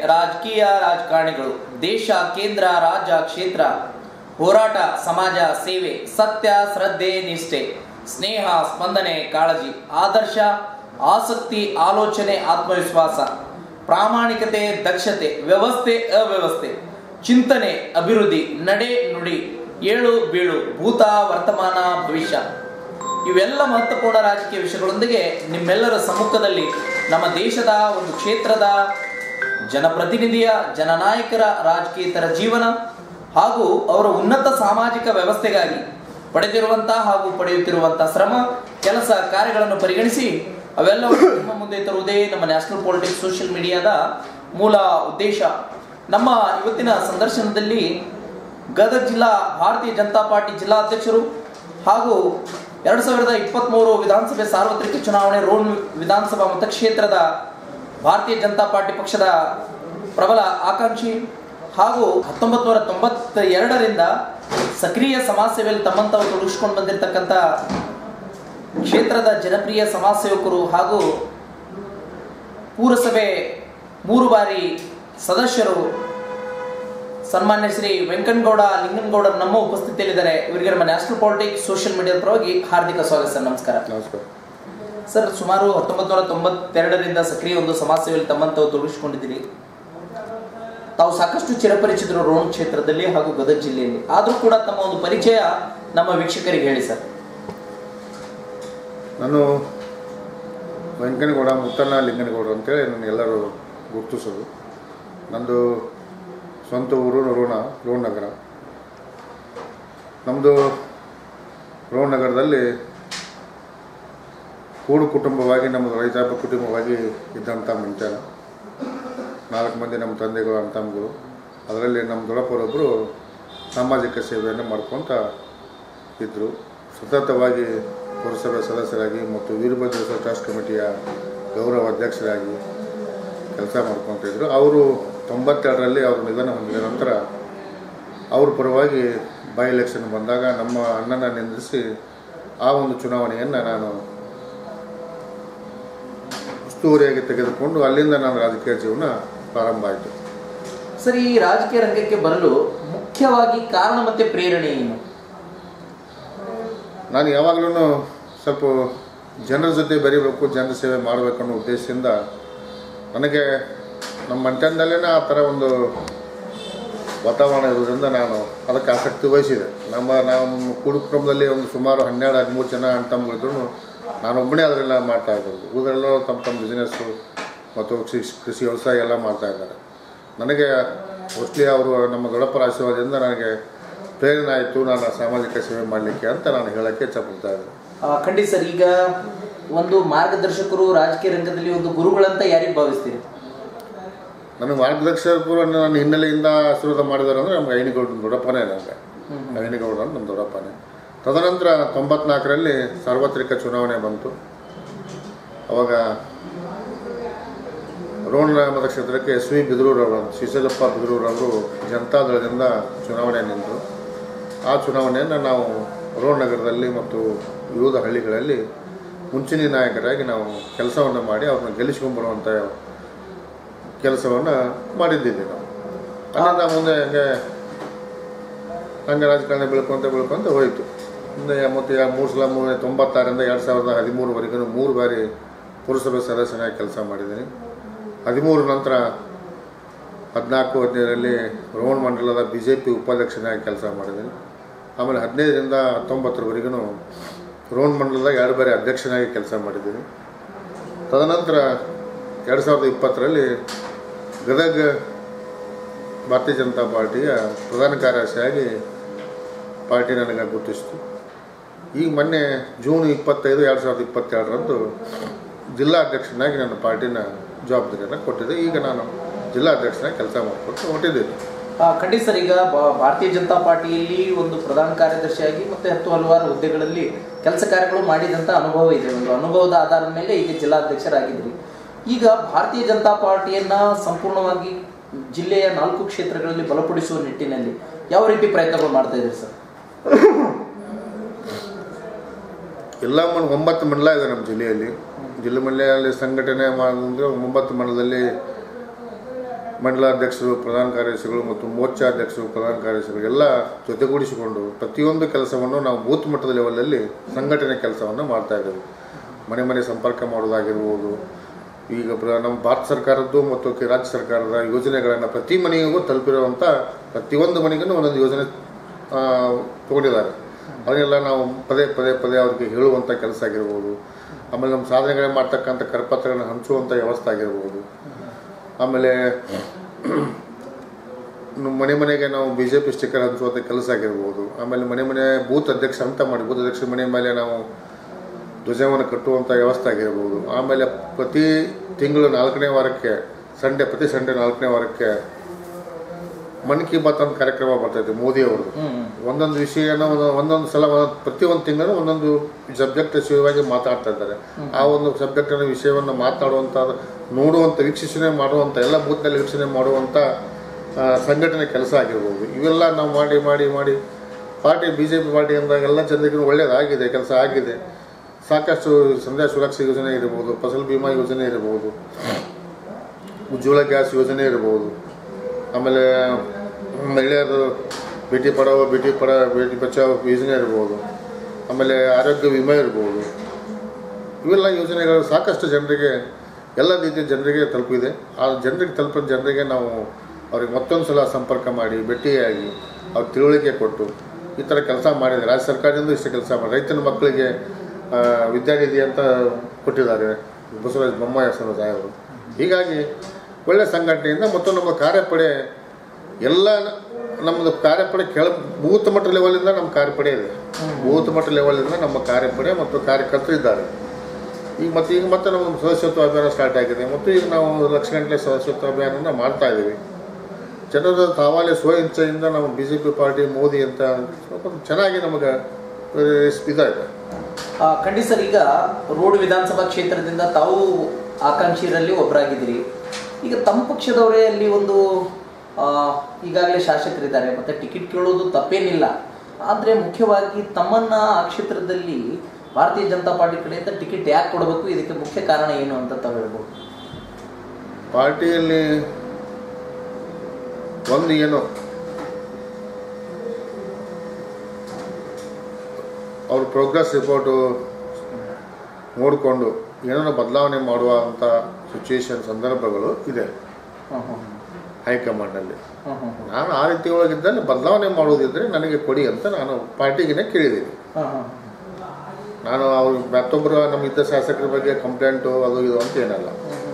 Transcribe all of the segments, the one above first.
ರಾಜಕೀಯ ರಾಜಕಾರಣಿಗಳು ದೇಶ ಕೇಂದ್ರ ರಾಜ್ಯ ಕ್ಷೇತ್ರ ಹೋರಾಟ ಸಮಾಜ ಸೇವೆ ಸತ್ಯ ಶ್ರದ್ಧೆ ನಿಷ್ಠೆ ಸ್ನೇಹ ಸ್ಪಂದನೆ ಕಾಳಜಿ ಆದರ್ಶ ಆಸಕ್ತಿ ಆಲೋಚನೆ ಆತ್ಮವಿಶ್ವಾಸ ಪ್ರಾಮಾಣಿಕತೆ ದಕ್ಷತೆ ವ್ಯವಸ್ಥೆ ಅವ್ಯವಸ್ಥೆ ಚಿಂತನೆ ಅಭಿವೃದ್ಧಿ ನಡೆ ನುಡಿ ಏಳು ಬೀಳು ಭೂತ ವರ್ತಮಾನ ಭವಿಷ್ಯ ಇವೆಲ್ಲ ಮಹತ್ವಪೂರ್ಣ ರಾಜಕೀಯ ವಿಷಯಗಳೊಂದಿಗೆ ನಿಮ್ಮೆಲ್ಲರ ಸಮ್ಮುಖದಲ್ಲಿ ನಮ್ಮ ದೇಶದ ಒಂದು ಕ್ಷೇತ್ರದ ಜನಪ್ರತಿನಿಧಿಯ ಜನನಾಯಕರ ರಾಜಕೀಯತರ ಜೀವನ ಹಾಗೂ ಅವರ ಉನ್ನತ ಸಾಮಾಜಿಕ ವ್ಯವಸ್ಥೆಗಾಗಿ ಪಡೆದಿರುವಂತಹ ಹಾಗೂ ಪಡೆಯುತ್ತಿರುವಂತಹ ಶ್ರಮ ಕೆಲಸ ಕಾರ್ಯಗಳನ್ನು ಪರಿಗಣಿಸಿ ಅವೆಲ್ಲವೂ ನಿಮ್ಮ ಮುಂದೆ ತರುವುದೇ ನಮ್ಮ ನ್ಯಾಷನಲ್ ಪಾಲಿಟಿಕ್ಸ್ ಸೋಷಿಯಲ್ ಮೀಡಿಯಾದ ಮೂಲ ಉದ್ದೇಶ ನಮ್ಮ ಇವತ್ತಿನ ಸಂದರ್ಶನದಲ್ಲಿ ಗದಗ ಜಿಲ್ಲಾ ಭಾರತೀಯ ಜನತಾ ಪಾರ್ಟಿ ಜಿಲ್ಲಾಧ್ಯಕ್ಷರು ಹಾಗೂ ಎರಡು ಸಾವಿರದ ಇಪ್ಪತ್ತ್ಮೂರು ವಿಧಾನಸಭೆ ಸಾರ್ವತ್ರಿಕ ಚುನಾವಣೆ ರೋಡ್ ವಿಧಾನಸಭಾ ಮತಕ್ಷೇತ್ರದ ಭಾರತೀಯ ಜನತಾ ಪಾರ್ಟಿ ಪಕ್ಷದ ಪ್ರಬಲ ಆಕಾಂಕ್ಷಿ ಹಾಗೂ ಹತ್ತೊಂಬತ್ತು ನೂರ ತೊಂಬತ್ತ ಎರಡರಿಂದ ಸಕ್ರಿಯ ಸಮಾಜ ಸೇವೆಯಲ್ಲಿ ತಮ್ಮಂತಾವು ತೊಡಗಿಸ್ಕೊಂಡು ಬಂದಿರತಕ್ಕಂಥ ಕ್ಷೇತ್ರದ ಜನಪ್ರಿಯ ಸಮಾಜ ಸೇವಕರು ಹಾಗೂ ಪೂರಸಭೆ ಮೂರು ಬಾರಿ ಸದಸ್ಯರು ಸನ್ಮಾನ್ಯ ಶ್ರೀ ವೆಂಕನಗೌಡ ಲಿಂಗನಗೌಡ ನಮ್ಮ ಉಪಸ್ಥಿತಿಯಲ್ಲಿದ್ದಾರೆ ಇವರಿಗೆ ನಮ್ಮ ನ್ಯಾಷನಲ್ ಪಾಲಿಟಿಕ್ಸ್ ಸೋಷಿಯಲ್ ಮೀಡಿಯಾದ ಪರವಾಗಿ ಹಾರ್ದಿಕ ಸ್ವಾಗತ ಸರ್ ನಮಸ್ಕಾರ ನಮಸ್ಕಾರ ಸರ್ ಸುಮಾರು ಹತ್ತೊಂಬತ್ತು ನೂರ ತೊಂಬತ್ತೆರಡರಿಂದ ಸಕ್ರಿಯ ಒಂದು ಸಮಾಜ ಸೇವೆಯಲ್ಲಿ ತಮ್ಮಂತಾವು ತೊಡಗಿಸಿಕೊಂಡಿದ್ದೀರಿ ತಾವು ಸಾಕಷ್ಟು ಚಿರಪರಿಚಿತರು ರೋಣ ಕ್ಷೇತ್ರದಲ್ಲಿ ಹಾಗೂ ಗದಗ ಜಿಲ್ಲೆಯಲ್ಲಿ ಆದರೂ ಕೂಡ ತಮ್ಮ ಒಂದು ಪರಿಚಯ ನಮ್ಮ ವೀಕ್ಷಕರಿಗೆ ಹೇಳಿ ಸರ್ ನಾನು ವೆಂಕನಗೌಡ ಮುತ್ತಣ್ಣ ಲಿಂಗನಗೌಡ ಅಂತೇಳಿ ನನಗೆಲ್ಲರೂ ಗುರುತಿಸೋದು ನಂದು ಸ್ವಂತ ಊರು ರೋಣ ರೋಣ ನಗರ ನಮ್ಮದು ರೋಣ ನಗರದಲ್ಲಿ ಕೂಡು ಕುಟುಂಬವಾಗಿ ನಮ್ಮದು ರೈತಾಪಿ ಕುಟುಂಬವಾಗಿ ಇದ್ದಂಥ ಮುಂಚೆ ನಾಲ್ಕು ಮಂದಿ ನಮ್ಮ ತಂದೆಗಳು ಅಣ್ಣ ತಮ್ಮಗಳು ಅದರಲ್ಲಿ ನಮ್ಮ ದೊಡ್ಡಪ್ಪರೊಬ್ಬರು ಸಾಮಾಜಿಕ ಸೇವೆಯನ್ನು ಮಾಡ್ಕೊತ ಇದ್ದರು ಸತತವಾಗಿ ಪುರಸಭೆ ಸದಸ್ಯರಾಗಿ ಮತ್ತು ವೀರಭದ್ರೇಶ್ವರ ಟ್ರಸ್ಟ್ ಕಮಿಟಿಯ ಗೌರವ ಅಧ್ಯಕ್ಷರಾಗಿ ಕೆಲಸ ಮಾಡ್ಕೊತಿದ್ರು ಅವರು ತೊಂಬತ್ತೆರಡರಲ್ಲಿ ಅವರು ನಿಧನ ಹೊಂದಿದ ನಂತರ ಅವ್ರ ಪರವಾಗಿ ಬೈ ಎಲೆಕ್ಷನ್ ಬಂದಾಗ ನಮ್ಮ ಅಣ್ಣನ ನಿಂದಿಸಿ ಆ ಒಂದು ಚುನಾವಣೆಯನ್ನು ನಾನು ಉಸ್ತುವಾರಿಯಾಗಿ ತೆಗೆದುಕೊಂಡು ಅಲ್ಲಿಂದ ನನ್ನ ರಾಜಕೀಯ ಜೀವನ ಪ್ರಾರಂಭ ಆಯಿತು ಸರ್ ಈ ರಾಜಕೀಯ ರಂಗಕ್ಕೆ ಬರಲು ಮುಖ್ಯವಾಗಿ ಕಾರಣ ಮತ್ತೆ ಪ್ರೇರಣೆ ಏನು ನಾನು ಯಾವಾಗಲೂ ಸ್ವಲ್ಪ ಜನರ ಜೊತೆ ಬೆರಿಬೇಕು ಜನರ ಸೇವೆ ಮಾಡಬೇಕು ಅನ್ನೋ ಉದ್ದೇಶದಿಂದ ನನಗೆ ನಮ್ಮ ಮಂಟನದಲ್ಲೇ ಆ ಥರ ಒಂದು ವಾತಾವರಣ ಇರೋದ್ರಿಂದ ನಾನು ಅದಕ್ಕೆ ಆಸಕ್ತಿ ವಹಿಸಿದೆ ನಮ್ಮ ನಮ್ಮ ಕುಟುಂಬದಲ್ಲಿ ಒಂದು ಸುಮಾರು ಹನ್ನೆರಡು ಹದಿಮೂರು ಜನ ಅಣ್ತಮ್ಮಗಳಿದ್ರು ನಾನೊಬ್ಬನೇ ಅದರೆಲ್ಲ ಮಾಡ್ತಾ ಇರೋದು ಉಳಿದರೆಲ್ಲ ತಮ್ಮ ತಮ್ಮ ಬಿಸ್ನೆಸ್ಸು ಮತ್ತು ಕೃಷಿ ಕೃಷಿ ವ್ಯವಸಾಯ ಎಲ್ಲ ಮಾಡ್ತಾ ಇದ್ದಾರೆ ನನಗೆ ಮೋಸ್ಟ್ಲಿ ಅವರು ನಮ್ಮ ದೊಡ್ಡಪ್ಪರ ಆಶೀರ್ವಾದದಿಂದ ನನಗೆ ಪ್ರೇರಣೆ ಆಯಿತು ನಾನು ಸಾಮಾಜಿಕ ಸೇವೆ ಮಾಡಲಿಕ್ಕೆ ಅಂತ ನಾನು ಹೇಳೋಕ್ಕೆ ಇಚ್ಛಪಡ್ತಾ ಇದ್ದೆ ಆ, ಖಂಡಿತ ಸರ್ ಈಗ ಒಂದು ಮಾರ್ಗದರ್ಶಕರು ರಾಜಕೀಯ ರಂಗದಲ್ಲಿ ಒಂದು ಗುರುಗಳಂತ ಯಾರಿಗೆ ಭಾವಿಸ್ತೀರಿ ನನಗೆ ಮಾರ್ಗದರ್ಶಕರು ನನ್ನ ಹಿನ್ನೆಲೆಯಿಂದ ಆಶೀರ್ವಾದ ಮಾಡಿದಾರೆ ಅಂದರೆ ನಮ್ಗೆ ಐನಿಗೌಡ ದೊಡ್ಡಪ್ಪನೇ ನನಗೆ ಐನಿಗೌಡ ನಮ್ಮ ದೊಡ್ಡಪ್ಪನೇ ತದನಂತರ ತೊಂಬತ್ನಾಲ್ಕರಲ್ಲಿ ಸಾರ್ವತ್ರಿಕ ಚುನಾವಣೆ ಬಂತು ಅವಾಗ ರೋಣ ಮತಕ್ಷೇತ್ರಕ್ಕೆ ಎಸ್ ವಿ ಬಿದರೂರವರು ಶಿಶಲಪ್ಪ ಬಿದರೂರವರು ಜನತಾದಳದಿಂದ ಚುನಾವಣೆ ನಿಂತರು ಆ ಚುನಾವಣೆಯನ್ನು ನಾವು ರೋಡ್ ನಗರದಲ್ಲಿ ಮತ್ತು ವಿವಿಧ ಹಳ್ಳಿಗಳಲ್ಲಿ ಮುಂಚೂಣಿ ನಾಯಕರಾಗಿ ನಾವು ಕೆಲಸವನ್ನು ಮಾಡಿ ಅವ್ರನ್ನ ಗೆಲ್ಲಿಸ್ಕೊಂಡ್ಬರುವಂಥ ಕೆಲಸವನ್ನು ಮಾಡಿದ್ದೀವಿ ನಾವು ಅಲ್ಲಿಂದ ಮುಂದೆ ಹಂಗೆ ಹಂಗೆ ರಾಜಕಾರಣ ಬೆಳ್ಕೊಂತ ಬೆಳ್ಕೊಂತ ಹೋಯಿತು ಮುಂದೆ ಮತ್ತು ಯಾ- ಮೂರು ಸಲ ಮೂರು ತೊಂಬತ್ತಾರರಿಂದ ಎರಡು ಸಾವಿರದ ಹದಿಮೂರುವರೆಗೂ ಮೂರು ಬಾರಿ ಪುರಸಭೆ ಸದಸ್ಯನಾಗಿ ಕೆಲಸ ಮಾಡಿದ್ದೀನಿ ಹದಿಮೂರು ನಂತರ ಹದಿನಾಲ್ಕು ಹದಿನೈದರಲ್ಲಿ ರೋಹಣ್ ಮಂಡಲದ ಬಿ ಜೆ ಪಿ ಉಪಾಧ್ಯಕ್ಷನಾಗಿ ಕೆಲಸ ಮಾಡಿದ್ದೀನಿ ಆಮೇಲೆ ಹದಿನೈದರಿಂದ ಹತ್ತೊಂಬತ್ತರವರೆಗೂ ರೋಹಣ್ ಮಂಡಲದಾಗ ಎರಡು ಬಾರಿ ಅಧ್ಯಕ್ಷನಾಗಿ ಕೆಲಸ ಮಾಡಿದ್ದೀನಿ ತದನಂತರ ಎರಡು ಸಾವಿರದ ಇಪ್ಪತ್ತರಲ್ಲಿ ಗದಗ ಭಾರತೀಯ ಜನತಾ ಪಾರ್ಟಿಯ ಪ್ರಧಾನ ಕಾರ್ಯದರ್ಶಿಯಾಗಿ ಪಾರ್ಟಿ ನನಗೆ ಗುರುತಿಸಿತು ಈಗ ಮೊನ್ನೆ ಜೂನ್ ಇಪ್ಪತ್ತೈದು ಎರಡು ಸಾವಿರದ ಇಪ್ಪತ್ತೆರಡರಂದು ಜಿಲ್ಲಾಧ್ಯಕ್ಷನಾಗಿ ನನ್ನ ಪಾರ್ಟಿನ ಜವಾಬ್ದಾರಿಯನ್ನು ಕೊಟ್ಟಿದ್ದೆ ಈಗ ನಾನು ಜಿಲ್ಲಾಧ್ಯಕ್ಷನಾಗಿ ಕೆಲಸ ಮಾಡಿಕೊಂಡು ಹೊರಟಿದ್ದೀನಿ ಆ, ಖಂಡಿತ ಸರ್ ಈಗ ಬ- ಭಾರತೀಯ ಜನತಾ ಪಾರ್ಟಿಯಲ್ಲಿ ಒಂದು ಪ್ರಧಾನ ಕಾರ್ಯದರ್ಶಿಯಾಗಿ ಮತ್ತೆ ಹತ್ತು ಹಲವಾರು ಹುದ್ದೆಗಳಲ್ಲಿ ಕೆಲಸ ಕಾರ್ಯಗಳು ಮಾಡಿದಂತ ಅನುಭವ ಇದೆ ಒಂದು ಅನುಭವದ ಆಧಾರದ ಮೇಲೆ ಈಗ ಜಿಲ್ಲಾಧ್ಯಕ್ಷರಾಗಿದ್ರಿ ಈಗ ಭಾರತೀಯ ಜನತಾ ಪಾರ್ಟಿಯನ್ನ ಸಂಪೂರ್ಣವಾಗಿ ಜಿಲ್ಲೆಯ ನಾಲ್ಕು ಕ್ಷೇತ್ರಗಳಲ್ಲಿ ಬಲಪಡಿಸುವ ನಿಟ್ಟಿನಲ್ಲಿ ಯಾವ ರೀತಿ ಪ್ರಯತ್ನಗಳು ಮಾಡ್ತಾ ಇದ್ರಿ ಸರ್ ಎಲ್ಲ ಮನ್ ಒಂಬತ್ತು ಮಂಡಲ ಇದೆ ನಮ್ಮ ಜಿಲ್ಲೆಯಲ್ಲಿ ಜಿಲ್ಲೆ ಮಂಡಲದಲ್ಲಿ ಸಂಘಟನೆ ಮಾಡಿದ್ರೆ ಒಂಬತ್ತು ಮಂಡಲದಲ್ಲಿ ಮಂಡಲಾಧ್ಯಕ್ಷರು ಪ್ರಧಾನ ಕಾರ್ಯದರ್ಶಿಗಳು ಮತ್ತು ಮೋರ್ಚಾ ಅಧ್ಯಕ್ಷರು ಪ್ರಧಾನ ಕಾರ್ಯದರ್ಶಿಗಳು ಎಲ್ಲ ಜೊತೆಗೂಡಿಸಿಕೊಂಡು ಪ್ರತಿಯೊಂದು ಕೆಲಸವನ್ನು ನಾವು ಬೂತ್ ಮಟ್ಟದ ಲೆವೆಲಲ್ಲಿ ಸಂಘಟನೆ ಕೆಲಸವನ್ನು ಮಾಡ್ತಾ ಇದ್ದೇವೆ ಮನೆ ಮನೆ ಸಂಪರ್ಕ ಮಾಡೋದಾಗಿರ್ಬೋದು ಈಗ ಪ್ರ- ನಮ್ಮ ಭಾರತ ಸರ್ಕಾರದ್ದು ಮತ್ತು ಕೆ- ರಾಜ್ಯ ಸರ್ಕಾರದ ಯೋಜನೆಗಳನ್ನು ಪ್ರತಿ ಮನೆಗೂ ತಲುಪಿರುವಂಥ ಪ್ರತಿಯೊಂದು ಮನೆಗೂ ಒಂದೊಂದು ಯೋಜನೆ ಆ, ತಗೊಂಡಿದ್ದಾರೆ ಅದನ್ನೆಲ್ಲ ನಾವು ಪದೇ ಪದೇ ಪದೇ ಅವ್ರಿಗೆ ಹೇಳುವಂಥ ಕೆಲಸ ಆಗಿರ್ಬೋದು ಆಮೇಲೆ ನಮ್ಮ ಸಾಧನೆಗಳನ್ನ ಮಾಡ್ತಕ್ಕಂಥ ಕರಪತ್ರಗಳನ್ನು ಹಂಚುವಂಥ ವ್ಯವಸ್ಥೆ ಆಗಿರ್ಬೋದು ಆಮೇಲೆ ನಮ್ಮ ಮನೆ ಮನೆಗೆ ನಾವು ಬಿ ಜೆ ಪಿ ಸ್ಟಿಕ್ಕರ್ ಹಂಚುವಂಥ ಕೆಲಸ ಆಗಿರ್ಬೋದು ಆಮೇಲೆ ಮನೆ ಮನೆ ಬೂತ್ ಅಧ್ಯಕ್ಷ ಅಂತ ಮಾಡಿ ಬೂತ್ ಅಧ್ಯಕ್ಷರ ಮನೆ ಮೇಲೆ ನಾವು ಧ್ವಜವನ್ನು ಕಟ್ಟುವಂಥ ವ್ಯವಸ್ಥೆ ಆಗಿರ್ಬೋದು ಆಮೇಲೆ ಪ್ರತಿ ತಿಂಗಳು ನಾಲ್ಕನೇ ವಾರಕ್ಕೆ ಸಂಡೇ ಪ್ರತಿ ಸಂಡೇ ನಾಲ್ಕನೇ ವಾರಕ್ಕೆ ಮನ್ ಕಿ ಬಾತ್ ಅಂತ ಕಾರ್ಯಕ್ರಮ ಬರ್ತೈತೆ ಮೋದಿ ಅವ್ರದ್ದು ಹ್ಮ್ ಒಂದೊಂದು ವಿಷಯನ ಒಂದೊಂದು ಒಂದೊಂದು ಸಲ ಒಂದೊಂದು ಪ್ರತಿಯೊಂದು ತಿಂಗಳು ಒಂದೊಂದು ಸಬ್ಜೆಕ್ಟ್ ವಿಷಯವಾಗಿ ಮಾತಾಡ್ತಾ ಇದ್ದಾರೆ ಆ ಒಂದು ಸಬ್ಜೆಕ್ಟಿನ ವಿಷಯವನ್ನು ಮಾತಾಡುವಂಥ ನೋಡುವಂಥ ವೀಕ್ಷಣೆ ಮಾಡುವಂಥ ಎಲ್ಲ ಬೂತ್ನಲ್ಲಿ ವೀಕ್ಷಣೆ ಮಾಡುವಂಥ ಆ, ಸಂಘಟನೆ ಕೆಲಸ ಆಗಿರ್ಬೋದು ಇವೆಲ್ಲ ನಾವು ಮಾಡಿ ಮಾಡಿ ಮಾಡಿ party B J P party ಅಂದಾಗ ಎಲ್ಲ ಜನರಿಗೂ ಒಳ್ಳೆಯದಾಗಿದೆ ಕೆಲಸ ಆಗಿದೆ ಸಾಕಷ್ಟು ಸಂಧ್ಯಾ ಸುರಕ್ಷಾ ಯೋಜನೆ ಇರ್ಬೋದು ಫಸಲ್ ಬಿಮಾ ಯೋಜನೆ ಇರ್ಬೋದು ಉಜ್ವಲ ಗ್ಯಾಸ್ ಯೋಜನೆ ಇರ್ಬೋದು ಆಮೇಲೆ ಮಹಿಳೆಯರು ಬೇಟಿ ಪಡಾವೋ ಬೇಟಿ ಪಡ ಬೇಟಿ ಬಚಾವೋ ಯೋಜನೆ ಇರ್ಬೋದು ಆಮೇಲೆ ಆರೋಗ್ಯ ವಿಮೆ ಇರ್ಬೋದು ಇವೆಲ್ಲ ಯೋಜನೆಗಳು ಸಾಕಷ್ಟು ಜನರಿಗೆ ಎಲ್ಲ ರೀತಿಯ ಜನರಿಗೆ ತಲುಪಿದೆ ಆ ಜನರಿಗೆ ತಲುಪಿದ ಜನರಿಗೆ ನಾವು ಅವ್ರಿಗೆ ಮತ್ತೊಂದು ಸಲ ಸಂಪರ್ಕ ಮಾಡಿ ಭೇಟಿಯಾಗಿ ಅವ್ರಿಗೆ ತಿಳುವಳಿಕೆ ಕೊಟ್ಟು ಈ ಥರ ಕೆಲಸ ಮಾಡಿದೆ ರಾಜ್ಯ ಸರ್ಕಾರದಿಂದ ಇಷ್ಟು ಕೆಲಸ ಮಾಡಿ ರೈತನ ಮಕ್ಕಳಿಗೆ ಆ, ವಿದ್ಯಾನಿಧಿ ಅಂತ ಕೊಟ್ಟಿದ್ದಾರೆ ಬಸವರಾಜ ಬೊಮ್ಮಾಯಿ ಸಾಹೇಬರು ಹೀಗಾಗಿ ಒಳ್ಳೆ ಸಂಘಟನೆಯಿಂದ ಮತ್ತು ನಮ್ಮ ಕಾರ್ಯಪಡೆ ಎಲ್ಲ ನಮ್ಮದು ಕಾರ್ಯಪಡೆ ಕೆಳ ಬೂತ್ ಮಟ್ಟ ಲೆವೆಲಿಂದ ನಮ್ಮ ಕಾರ್ಯಪಡೆ ಇದೆ ಬೂತ್ ಮಟ್ಟ ಲೆವೆಲಿಂದ ನಮ್ಮ ಕಾರ್ಯಪಡೆ ಮತ್ತು ಕಾರ್ಯಕರ್ತರು ಇದ್ದಾರೆ ಈಗ ಮತ್ತೆ ಈಗ ಮತ್ತೆ ನಮ್ಮ ಸದಸ್ಯತ್ವ ಅಭಿಯಾನ ಸ್ಟಾರ್ಟ್ ಆಗಿದೆ ಮತ್ತು ಈಗ ನಾವು ಲಕ್ಷ ಗಂಟಲೆ ಸದಸ್ಯತ್ವ ಅಭಿಯಾನನ ಮಾಡ್ತಾ ಇದ್ದೀವಿ ಜನರ ತಾವಾಲೆ ಸ್ವ ಇಚ್ಛೆಯಿಂದ ನಾವು B J P party Modi ಅಂತ ಸ್ವಲ್ಪ ಚೆನ್ನಾಗಿ ನಮಗೆ ಇದಾಗಿದೆ ಆ, ಖಂಡಿತ ಸರ್ ಈಗ ರೋಡ್ ವಿಧಾನಸಭಾ ಕ್ಷೇತ್ರದಿಂದ ತಾವು ಆಕಾಂಕ್ಷಿಯರಲ್ಲಿ ಒಬ್ಬರಾಗಿದ್ದೀರಿ ಈಗ ತಮ್ಮ ಪಕ್ಷದವರೇ ಅಲ್ಲಿ ಒಂದು ಆ, ಈಗಾಗಲೇ ಶಾಸಕರಿದ್ದಾರೆ ಮತ್ತೆ ಟಿಕೆಟ್ ಕೇಳೋದು ತಪ್ಪೇನಿಲ್ಲ ಆದರೆ ಮುಖ್ಯವಾಗಿ ತಮ್ಮನ್ನ ಆ ಕ್ಷೇತ್ರದಲ್ಲಿ ಭಾರತೀಯ ಜನತಾ ಪಾರ್ಟಿ ಕಡೆಯಿಂದ ಟಿಕೆಟ್ ಯಾಕೆ ಕೊಡಬೇಕು ಇದಕ್ಕೆ ಮುಖ್ಯ ಕಾರಣ ಏನು ಅಂತ ತಾವು ಹೇಳ್ಬೋದು ಪಾರ್ಟಿಯಲ್ಲಿ ಒಂದು ಏನು ಅವ್ರ ಪ್ರೋಗ್ರೆಸ್ ರಿಪೋರ್ಟು ನೋಡಿಕೊಂಡು ಏನೋ ಬದಲಾವಣೆ ಮಾಡುವಂಥ ಸಿಚುವೇಶನ್ ಸಂದರ್ಭಗಳು ಇದೆ ಹ್ಮ್ ಹ್ಮ್ ಹೈಕಮಾಂಡಲ್ಲಿ ಹ್ಮ್ ಹ್ಮ್ ಹ್ಮ್ ನಾನು ಆ ರೀತಿ ಒಳಗಿದ್ದಲ್ಲಿ ಬದಲಾವಣೆ ಮಾಡೋದಿದ್ರೆ ನನಗೆ ಕೊಡಿ ಅಂತ ನಾನು ಪಾರ್ಟಿಗೆ ಕೇಳಿದ್ದೀನಿ ಹ್ಮ್ ಹ್ಮ್ ನಾನು ಅವ್ರು ಮತ್ತೊಬ್ಬರು ನಮ್ಮ ಇದ್ದ ಶಾಸಕರ ಬಗ್ಗೆ ಕಂಪ್ಲೇಂಟು ಅದು ಇದು ಅಂತ ಏನಲ್ಲ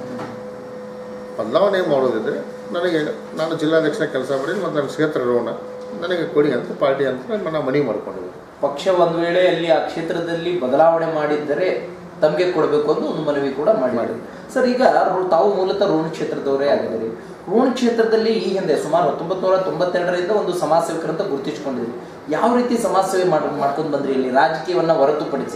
ಬದಲಾವಣೆ ಮಾಡೋದಿದ್ರೆ ನನಗೆ ನಾನು ಜಿಲ್ಲಾಧ್ಯಕ್ಷ ಕೆಲಸ ಮಾಡಿ ಮತ್ತು ನನ್ನ ಕ್ಷೇತ್ರ ರೋಣ ನನಗೆ ಕೊಡಿ ಅಂತ ಪಾರ್ಟಿ ಅಂತ ನಾನು ಮನವಿ ಮಾಡ್ಕೊಂಡಿದ್ದೆ ಪಕ್ಷ ಒಂದು ವೇಳೆ ಅಲ್ಲಿ ಆ ಕ್ಷೇತ್ರದಲ್ಲಿ ಬದಲಾವಣೆ ಮಾಡಿದ್ದರೆ ತಮಗೆ ಕೊಡಬೇಕು ಅಂತ ಒಂದು ಮನವಿ ಕೂಡ ಮಾಡಿ ಸರ್ ಈಗ ರೋ- ತಾವು ಮೂಲತಃ ರೋಣ ಕ್ಷೇತ್ರದವರೇ ಆಗಿದ್ದೀರಿ ರೋಣ ಕ್ಷೇತ್ರದಲ್ಲಿ ಈ ಹಿಂದೆ ಸುಮಾರು ಹತ್ತೊಂಬತ್ತು ನೂರ ತೊಂಬತ್ತೆರಡರಿಂದ ಒಂದು ಸಮಾಜ ಸೇವಕರಂತ ಗುರುತಿಸಿಕೊಂಡಿದ್ರಿ ಯಾವ ರೀತಿ ಸಮಾಜ ಸೇವೆ ಮಾಡ್ ಮಾಡ್ಕೊಂಡು ಬಂದ್ರಿ ಇಲ್ಲಿ ರಾಜಕೀಯವನ್ನ ಹೊರತುಪಡಿಸಿ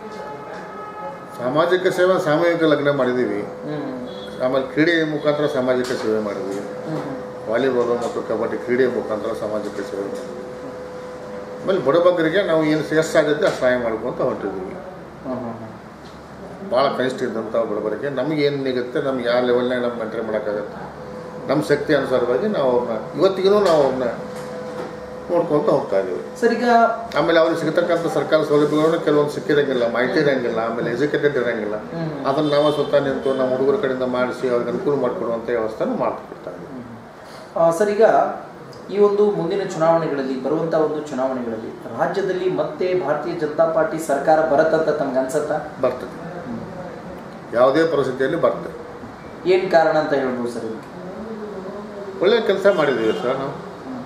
ಸಾಮಾಜಿಕ ಸೇವೆ ಸಾಮೂಹಿಕ ಲಗ್ನ ಮಾಡಿದ್ದೀವಿ ಹ್ಮ್ ಆಮೇಲೆ ಕ್ರೀಡೆಯ ಮುಖಾಂತರ ಸಾಮಾಜಿಕ ಸೇವೆ ಮಾಡಿದ್ವಿ ಹ್ಮ್ ಹ್ಮ್. ವಾಲಿಬಾಲ್ ಮತ್ತು ಕಬಡ್ಡಿ ಕ್ರೀಡೆಯ ಮುಖಾಂತರ ಸಾಮಾಜಿಕ ಸೇವೆ ಮಾಡಿದ್ವಿ ಆಮೇಲೆ ಬಡಬಗ್ಗರಿಗೆ ನಾವು ಏನು ಎಷ್ಟಾಗುತ್ತೆ ಅಷ್ಟು ಸಹಾಯ ಮಾಡ್ಕೊಂತ ಹೊರಟಿದ್ದೀವಿ ಹ್ಮ್ ಹ್ಮ್ ಹ್ಮ್. ಭಾಳ ಕನಿಷ್ಠ ಇದ್ದಂಥ ಬಡಬರಿಗೆ ನಮ್ಗೆ ಏನು ನಿಗುತ್ತೆ ನಮ್ಗೆ ಯಾವ ಲೆವೆಲ್ನಾಗ ನಮ್ಮ ಮೇಂಟೈನ್ ಮಾಡೋಕ್ಕಾಗತ್ತೆ ನಮ್ಮ ಶಕ್ತಿ ಅನುಸಾರವಾಗಿ ನಾವು ಅವ್ರನ್ನ ಇವತ್ತಿಗೂ ನಾವು ಅವ್ರನ್ನ ನೋಡ್ಕೊತ ಹೋಗ್ತಾ ಇದ್ದೀವಿ ಸರ್ ಈಗ ಆಮೇಲೆ ಅವ್ರಿಗೆ ಸಿಗತಕ್ಕಂಥ ಸರ್ಕಾರ ಸೌಲಭ್ಯಗಳನ್ನು ಕೆಲವೊಂದು ಸಿಕ್ಕಿರಂಗಿಲ್ಲ ಮಾಹಿತಿ ಇರಂಗಿಲ್ಲ ಆಮೇಲೆ ಎಜುಕೇಟೆಡ್ ಇರಂಗಿಲ್ಲ ಹ್ಮ್. ಅದನ್ನು ನಾವು ಸ್ವತಃ ನಿಂತು ನಮ್ಮ ಹುಡುಗರ ಕಡೆಯಿಂದ ಮಾಡಿಸಿ ಅವ್ರಿಗೆ ಅನುಕೂಲ ಮಾಡಿಕೊಡುವಂಥ ವ್ಯವಸ್ಥೆನ ಮಾಡ್ಕೊಡ್ತಾ ಇದ್ದೀವಿ ಆ, ಸರ್ ಈಗ ಈ ಒಂದು ಮುಂದಿನ ಚುನಾವಣೆಗಳಲ್ಲಿ ಬರುವಂತ ಒಂದು ಚುನಾವಣೆಗಳಲ್ಲಿ ರಾಜ್ಯದಲ್ಲಿ ಮತ್ತೆ ಭಾರತೀಯ ಜನತಾ ಪಾರ್ಟಿ ಸರ್ಕಾರ ಬರತ್ತಂತ ತಮ್ಗೆ ಅನ್ಸತ್ತಾ ಬರ್ತದೆ ಯಾವುದೇ ಪರಿಸ್ಥಿತಿಯಲ್ಲಿ ಬರ್ತದೆ ಏನ್ ಕಾರಣ ಅಂತ ಹೇಳ್ಬೋದು ಸರ್ ಇದಕ್ಕೆ ಒಳ್ಳೆಯ ಕೆಲಸ ಮಾಡಿದ್ದೀವಿ ಸರ್ ನಾವು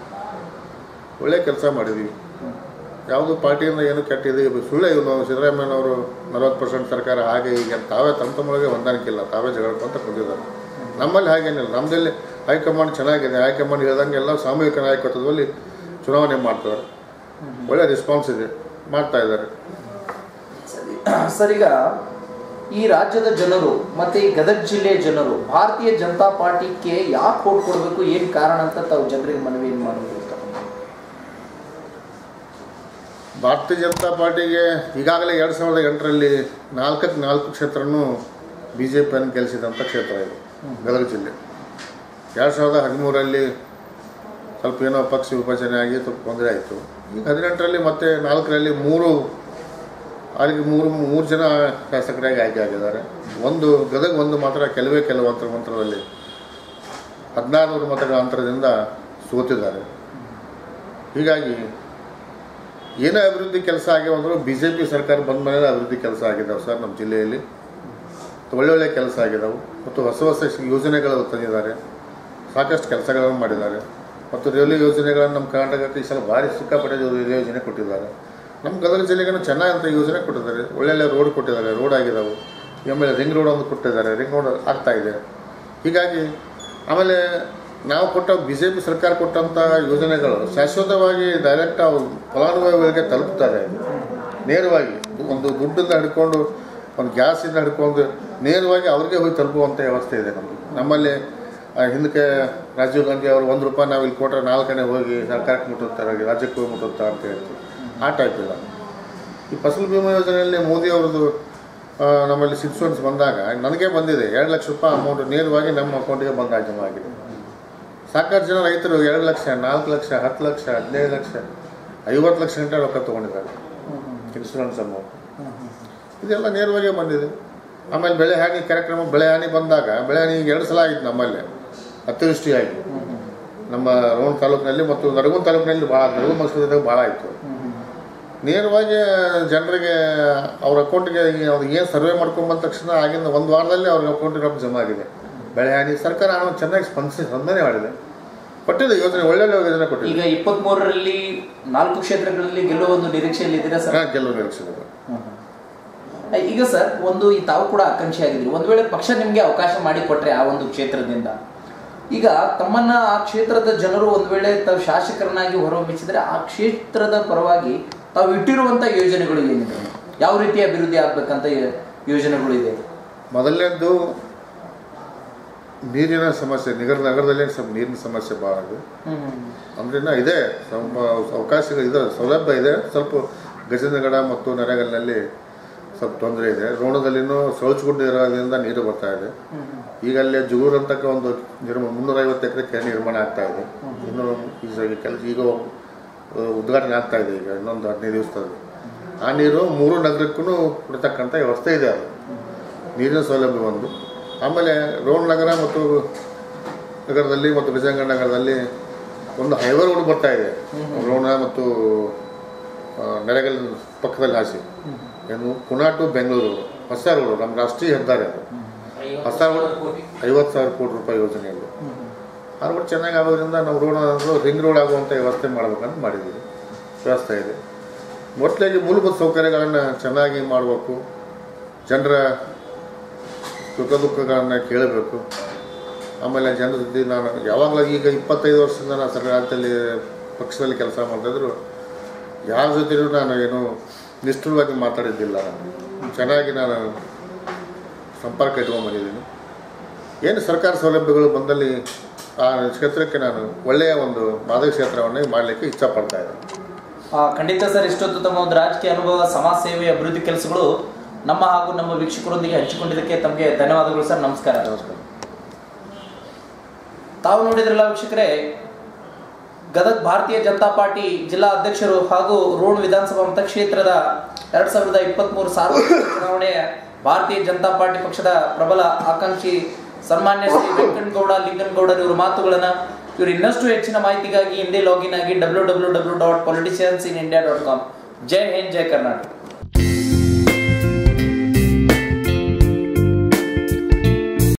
ಒಳ್ಳೆಯ ಕೆಲಸ ಮಾಡಿದ್ದೀವಿ ಯಾವುದು ಪಾರ್ಟಿಯಿಂದ ಏನು ಕೆಟ್ಟಿದೆ ಇದು ಸುಳ್ಳು ಇವನು ಸಿದ್ದರಾಮಯ್ಯನವರು ನಲವತ್ತು ಪರ್ಸೆಂಟ್ ಸರ್ಕಾರ ಹಾಗೆ ಹೀಗೆ ಅಂತ ತಾವೇ ತಮ್ಮ ತಮ್ಮೊಳಗೆ ಹೊಂದಾಣಿಕೆ ಇಲ್ಲ ತಾವೇ ಜಗಳಕೊಂತ ಕುಂತಿದ್ದಾರೆ ನಮ್ಮಲ್ಲಿ ಹಾಗೇನಿಲ್ಲ ನಮ್ಮದಲ್ಲಿ ಹೈಕಮಾಂಡ್ ಚೆನ್ನಾಗಿದೆ ಹೈಕಮಾಂಡ್ ಹೇಳ್ದಂಗೆ ಎಲ್ಲ ಸಾಮೂಹಿಕ ನಾಯಕತ್ವದಲ್ಲಿ ಚುನಾವಣೆ ಮಾಡ್ತಾರೆ ಒಳ್ಳೆ ರೆಸ್ಪಾನ್ಸ್ ಇದೆ ಮಾಡ್ತಾ ಇದ್ದಾರೆ ಸರಿ ಸರ್ ಈಗ ಈ ರಾಜ್ಯದ ಜನರು ಮತ್ತೆ ಈ ಗದಗ ಜಿಲ್ಲೆಯ ಜನರು ಭಾರತೀಯ ಜನತಾ ಪಾರ್ಟಿಗೆ ಯಾಕೆ ಓಟ್ ಕೊಡಬೇಕು ಏನ್ ಕಾರಣ ಅಂತ ತಾವು ಜನರಿಗೆ ಮನವಿ ಏನ್ ಮಾಡೋದು ಅಂತ? ಭಾರತೀಯ ಜನತಾ ಪಾರ್ಟಿಗೆ ಈಗಾಗಲೇ ಎರಡು ಸಾವಿರದ ಎಂಟರಲ್ಲಿ ನಾಲ್ಕಕ್ಕೆ ನಾಲ್ಕು ಕ್ಷೇತ್ರನೂ ಬಿ ಜೆ ಪಿಯನ್ನು ಗೆಲ್ಲಿಸಿದಂಥ ಕ್ಷೇತ್ರ ಇದು ಗದಗ ಜಿಲ್ಲೆ ಎರಡು ಸಾವಿರದ ಹದಿಮೂರರಲ್ಲಿ ಸ್ವಲ್ಪ ಏನೋ ಪಕ್ಷ ವಿಭಜನೆ ಆಗಿ ಸ್ವಲ್ಪ ತೊಂದರೆ ಆಯಿತು ಈಗ ಹದಿನೆಂಟರಲ್ಲಿ ಮತ್ತೆ ನಾಲ್ಕರಲ್ಲಿ ಮೂರು ಅವರಿಗೆ ಮೂರು ಮೂರು ಜನ ಶಾಸಕರಾಗಿ ಆಯ್ಕೆ ಆಗಿದ್ದಾರೆ ಒಂದು ಗದಗ ಒಂದು ಮಾತ್ರ ಕೆಲವೇ ಕೆಲವು ಅಂತರ ಮಂತ್ರದಲ್ಲಿ ಹದಿನಾರು ಮತಗಳ ಅಂತರದಿಂದ ಸೋತಿದ್ದಾರೆ ಹೀಗಾಗಿ ಏನೇ ಅಭಿವೃದ್ಧಿ ಕೆಲಸ ಆಗ್ಯಾವಂದ್ರೂ ಬಿ ಜೆ ಪಿ ಸರ್ಕಾರ ಬಂದ ಮೇಲೆ ಅಭಿವೃದ್ಧಿ ಕೆಲಸ ಆಗಿದ್ದಾವೆ ಸರ್ ನಮ್ಮ ಜಿಲ್ಲೆಯಲ್ಲಿ ಒಳ್ಳೊಳ್ಳೆ ಕೆಲಸ ಆಗಿದ್ದಾವೆ ಮತ್ತು ಹೊಸ ಹೊಸ ಯೋಜನೆಗಳು ತಂದಿದ್ದಾರೆ ಸಾಕಷ್ಟು ಕೆಲಸಗಳನ್ನು ಮಾಡಿದ್ದಾರೆ ಮತ್ತು ರೈಲ್ವೆ ಯೋಜನೆಗಳನ್ನು ನಮ್ಮ ಕರ್ನಾಟಕಕ್ಕೆ ಈ ಸಲ ಭಾರಿ ಸಿಕ್ಕಾಪಟ್ಟೆ ರೈಲ್ವೆ ಯೋಜನೆ ಕೊಟ್ಟಿದ್ದಾರೆ ನಮ್ಮ ಗದಗ ಜಿಲ್ಲೆಗೂ ಚೆನ್ನಾಗಂತ ಯೋಜನೆ ಕೊಟ್ಟಿದ್ದಾರೆ ಒಳ್ಳೊಳ್ಳೆ ರೋಡ್ ಕೊಟ್ಟಿದ್ದಾರೆ ರೋಡ್ ಆಗಿದ್ದಾವೆ ಆಮೇಲೆ ರಿಂಗ್ ರೋಡ್ ಒಂದು ಕೊಟ್ಟಿದ್ದಾರೆ ರಿಂಗ್ ರೋಡ್ ಆಗ್ತಾ ಇದೆ ಹೀಗಾಗಿ ಆಮೇಲೆ ನಾವು ಕೊಟ್ಟ ಬಿ ಜೆ ಪಿ ಸರ್ಕಾರ ಕೊಟ್ಟಂಥ ಯೋಜನೆಗಳು ಶಾಶ್ವತವಾಗಿ ಡೈರೆಕ್ಟ್ ಅವ್ರು ಫಲಾನುಭವಿಗಳಿಗೆ ತಲುಪ್ತಾರೆ ನೇರವಾಗಿ ಒಂದು ದುಡ್ಡಿಂದ ಹಿಡ್ಕೊಂಡು ಒಂದು ಗ್ಯಾಸಿಂದ ಹಿಡ್ಕೊಂಡು ನೇರವಾಗಿ ಅವ್ರಿಗೆ ಹೋಗಿ ತಲುಪುವಂಥ ವ್ಯವಸ್ಥೆ ಇದೆ ನಮ್ಮದು ನಮ್ಮಲ್ಲಿ ಆ, ಹಿಂದಕ್ಕೆ ರಾಜೀವ್ ಗಾಂಧಿ ಅವರು ಒಂದು ರೂಪಾಯಿ ನಾವು ಇಲ್ಲಿ ಕೊಟ್ಟರೆ ನಾಲ್ಕನೇ ಹೋಗಿ ಸರ್ಕಾರಕ್ಕೆ ಮುಟ್ಟುತ್ತಾರೆ ರಾಜ್ಯಕ್ಕೆ ಹೋಗಿ ಮುಟ್ಟುತ್ತಾ ಅಂತ ಹೇಳ್ತೀವಿ ಆ ಟೈಪ್ ಇಲ್ಲ ಈ ಫಸಲ್ ಬಿಮಾ ಯೋಜನೆಯಲ್ಲಿ ಮೋದಿ ಅವ್ರದ್ದು ಆ, ನಮ್ಮಲ್ಲಿ ಸಿಕ್ಸ್ ಒನ್ಸ್ ಬಂದಾಗ ನನಗೆ ಬಂದಿದೆ ಎರಡು ಲಕ್ಷ ರೂಪಾಯಿ ಅಮೌಂಟ್ ನೇರವಾಗಿ ನಮ್ಮ ಅಕೌಂಟಿಗೆ ಬಂದ ಜಮಾ ಆಗಿದೆ ಸಾಕಷ್ಟು ಜನ ರೈತರು ಎರಡು ಲಕ್ಷ ನಾಲ್ಕು ಲಕ್ಷ ಹತ್ತು ಲಕ್ಷ ಹದಿನೈದು ಲಕ್ಷ ಐವತ್ತು ಲಕ್ಷ ಗಂಟೆ ರೊಕ್ಕ ತೊಗೊಂಡಿದ್ದಾರೆ ಇನ್ಶೂರೆನ್ಸ್ ಅಮೌಂಟ್ ಇದೆಲ್ಲ ನೇರವಾಗಿ ಬಂದಿದೆ ಆಮೇಲೆ ಬೆಳೆ ಹಾನಿ ಕಾರ್ಯಕ್ರಮ ಬೆಳೆ ಹಾನಿ ಬಂದಾಗ ಬೆಳೆ ಹಾನಿ ಈಗ ಎರಡು ಸಲ ಆಗಿತ್ತು ನಮ್ಮಲ್ಲಿ ಅತಿವೃಷ್ಟಿಯಾಗಿ ನಮ್ಮ ರೋಣ ತಾಲೂಕಿನಲ್ಲಿ ಮತ್ತು ನರಗುಂದ ತಾಲೂಕಿನಲ್ಲಿ ಭಾಳ ನರಗುಂದ ಮಸೂದಾಗ ಭಾಳ ಆಯಿತು ನೇರವಾಗಿ ಜನರಿಗೆ ಅವ್ರ ಅಕೌಂಟಿಗೆ ಅವ್ರಿಗೆ ಏನು ಸರ್ವೆ ಮಾಡ್ಕೊಂಡ್ ಬಂದ ತಕ್ಷಣ ಆಗಿಂದ ಒಂದು ವಾರದಲ್ಲಿ ಅವ್ರ ಅಕೌಂಟಿಗೆ ರೊಕ್ಕ ಜಮಾ ಆಗಿದೆ ಬೆಳೆ ಹಾನಿ ಸರ್ಕಾರ ಹಣ ಚೆನ್ನಾಗಿ ಸ್ಪಂದಿಸಿ ಸ್ಪಂದನೆ ಮಾಡಿದೆ ಕೊಟ್ಟಿದೆ ಯೋಜನೆ ಒಳ್ಳೊಳ್ಳೆ ಯೋಜನೆ ಕೊಟ್ಟಿದೆ ಈಗ ಇಪ್ಪತ್ತ್ ಮೂರರಲ್ಲಿ ನಾಲ್ಕು ಕ್ಷೇತ್ರಗಳಲ್ಲಿ ಗೆಲ್ಲುವ ಒಂದು ನಿರೀಕ್ಷೆಯಲ್ಲಿ ಇದ್ದೀರಾ ಸರ್ ಹಾ, ಗೆಲುವು ನಿರೀಕ್ಷಿಸಿದೆ ಈಗ ಸರ್ ಒಂದು ಈ ತಾವು ಕೂಡ ಆಕಾಂಕ್ಷಿ ಆಗಿದ್ರಿ ಒಂದು ವೇಳೆ ಪಕ್ಷ ನಿಮ್ಗೆ ಅವಕಾಶ ಮಾಡಿ ಕೊಟ್ರೆ ಆ ಒಂದು ಕ್ಷೇತ್ರದಿಂದ ಈಗ ತಮ್ಮನ್ನ ಆ ಕ್ಷೇತ್ರದ ಜನರು ಒಂದು ವೇಳೆ ತಾವು ಶಾಸಕರನ್ನಾಗಿ ಹೊರಹೊಮ್ಮಿಸಿದ್ರೆ ಆ ಕ್ಷೇತ್ರದ ಪರವಾಗಿ ತಾವು ಇಟ್ಟಿರುವಂತ ಯೋಜನೆಗಳು ಏನಿದೆ ಯಾವ ರೀತಿ ಅಭಿವೃದ್ಧಿ ಆಗ್ಬೇಕಂತ ಯೋ- ಯೋಜನೆಗಳು ಇದೆ ಮೊದಲನೇದ್ದು ನೀರಿನ ಸಮಸ್ಯೆ ನಿಗರ ನಗರದಲ್ಲಿ ಸ್ವಲ್ಪ ನೀರಿನ ಸಮಸ್ಯೆ ಭಾಳ ಇದೆ ಅಂದ್ರೆ ಇನ್ನ ಇದೆ ಸ್ವಲ್ಪ ಅವಕಾಶಗಳು ಇದೆ ಸೌಲಭ್ಯ ಇದೆ ಸ್ವಲ್ಪ ಗಜೇಂದ್ರಗಡ ಮತ್ತು ನರೇಗಲ್ನಲ್ಲಿ ಸ್ವಲ್ಪ ತೊಂದರೆ ಇದೆ ರೋಣದಲ್ಲಿನೂ ಸೌಚಗುಡ್ಡ ಇರೋದ್ರಿಂದ ನೀರು ಬರ್ತಾ ಇದೆ ಈಗ ಅಲ್ಲಿ ಜುಗೂರ್ ಅಂತಕ್ಕ ಒಂದು ನಿರ್ಮಾಣ ಮುನ್ನೂರೈವತ್ತು ಎಕರೆ ಕೆರೆ ನಿರ್ಮಾಣ ಆಗ್ತಾ ಇದೆ ಇನ್ನು ಈಗ ಕೆಲಸ ಈಗ ಆ, ಉದ್ಘಾಟನೆ ಆಗ್ತಾ ಇದೆ ಈಗ ಇನ್ನೊಂದು ಹದಿನೈದು ದಿವಸದಲ್ಲಿ ಆ ನೀರು ಮೂರು ನಗರಕ್ಕೂ ಕೊಡ್ತಕ್ಕಂಥ ವ್ಯವಸ್ಥೆ ಇದೆ ಅದು ನೀರಿನ ಸೌಲಭ್ಯ ಒಂದು ಆಮೇಲೆ ರೋಡ್ ನಗರ ಮತ್ತು ನಗರದಲ್ಲಿ ಮತ್ತು ವಿಜಯನಗರ ನಗರದಲ್ಲಿ ಒಂದು ಹೈವೇ ರೋಡ್ ಬರ್ತಾ ಇದೆ ರೋಣ ಮತ್ತು ಆ, ನೆರೆಗಲ್ ಪಕ್ಕದಲ್ಲಿ ಹಾಸಿ ಏನು ಪುನಾ ಟು ಬೆಂಗಳೂರು ಹೊಸ ರೋಡ್ ನಮ್ಮ ರಾಷ್ಟ್ರೀಯ ಹೆದ್ದಾರಿ ಅದು ಹೊಸ ರೋಡ್ ಐವತ್ತು ಸಾವಿರ ಕೋಟಿ ರೂಪಾಯಿ ಯೋಜನೆಯಲ್ಲಿ ಆ ರೋಡ್ ಚೆನ್ನಾಗಿ ಆಗೋದ್ರಿಂದ ನಾವು ರೋಡ್ ರಿಂಗ್ ರೋಡ್ ಆಗುವಂಥ ವ್ಯವಸ್ಥೆ ಮಾಡ್ಬೇಕಂತ ಮಾಡಿದ್ದೀವಿ ವ್ಯವಸ್ಥೆ ಇದೆ ಒಟ್ಟಿನಲ್ಲಿ ಮೂಲಭೂತ ಸೌಕರ್ಯಗಳನ್ನು ಚೆನ್ನಾಗಿ ಮಾಡಬೇಕು ಜನರ ಸುಖ ದುಃಖಗಳನ್ನು ಕೇಳಬೇಕು ಆಮೇಲೆ ಜನರ ಜೊತೆ ನಾನು ಯಾವಾಗಲೂ ಈಗ ಇಪ್ಪತ್ತೈದು ವರ್ಷದಿಂದ ನಾನು ಸರ್ಕಾರದಲ್ಲಿ ಪಕ್ಷದಲ್ಲಿ ಕೆಲಸ ಮಾಡ್ತಾಯಿದ್ರು ಯಾರ ಜೊತೆಯೂ ನಾನು ಏನು ನಿಷ್ಠುರವಾಗಿ ಮಾತಾಡಿದ್ದಿಲ್ಲ ನಾನು ಚೆನ್ನಾಗಿ ನಾನು ಸಂಪರ್ಕ ಇಟ್ಕೊಂಡು ಬಂದಿದ್ದೀನಿ ಏನು ಸರ್ಕಾರ ಸೌಲಭ್ಯಗಳು ಬಂದಲ್ಲಿ ಆ ಕ್ಷೇತ್ರಕ್ಕೆ ನಾನು ಒಳ್ಳೆಯ ಒಂದು ಮಾದಕ ಕ್ಷೇತ್ರವನ್ನೇ ಮಾಡಲಿಕ್ಕೆ ಇಷ್ಟಪಡ್ತಾ ಇದ್ದೀನಿ ಆ, ಖಂಡಿತ ಸರ್ ಇಷ್ಟೊತ್ತು ತಮ್ಮ ಒಂದು ರಾಜಕೀಯ ಅನುಭವ ಸಮಾಜ ಸೇವೆ ಅಭಿವೃದ್ಧಿ ಕೆಲಸಗಳು ನಮ್ಮ ಹಾಗೂ ನಮ್ಮ ವೀಕ್ಷಕರೊಂದಿಗೆ ಹಂಚಿಕೊಂಡಿದ್ದಕ್ಕೆ ತಮಗೆ ಧನ್ಯವಾದಗಳು ಸರ್ ನಮಸ್ಕಾರ ನಮಸ್ಕಾರ ತಾವು ನೋಡಿದ್ರಲ್ಲ ವೀಕ್ಷಕರೇ ಗದಗ ಭಾರತೀಯ ಜನತಾ ಪಾರ್ಟಿ ಜಿಲ್ಲಾ ಅಧ್ಯಕ್ಷರು ಹಾಗೂ ರೋಡ್ ವಿಧಾನಸಭಾ ಮತಕ್ಷೇತ್ರದ ಎರಡ್ ಸಾವಿರದ ಇಪ್ಪತ್ತ್ ಮೂರು ಸಾರ್ವತ್ರಿಕ ಚುನಾವಣೆಯ ಭಾರತೀಯ ಜನತಾ ಪಾರ್ಟಿ ಪಕ್ಷದ ಪ್ರಬಲ ಆಕಾಂಕ್ಷಿ ಸನ್ಮಾನ್ಯ ಶ್ರೀ ವೆಂಕಟಗೌಡ ಲಿಂಗನಗೌಡರ್ ಇವರ ಮಾತುಗಳನ್ನ ಇವರು ಇನ್ನಷ್ಟು ಹೆಚ್ಚಿನ ಮಾಹಿತಿಗಾಗಿ ಹಿಂದೆ ಲಾಗಿನ್ ಆಗಿ W W W dot politicians in India dot com Jai Hind Jai Karnataka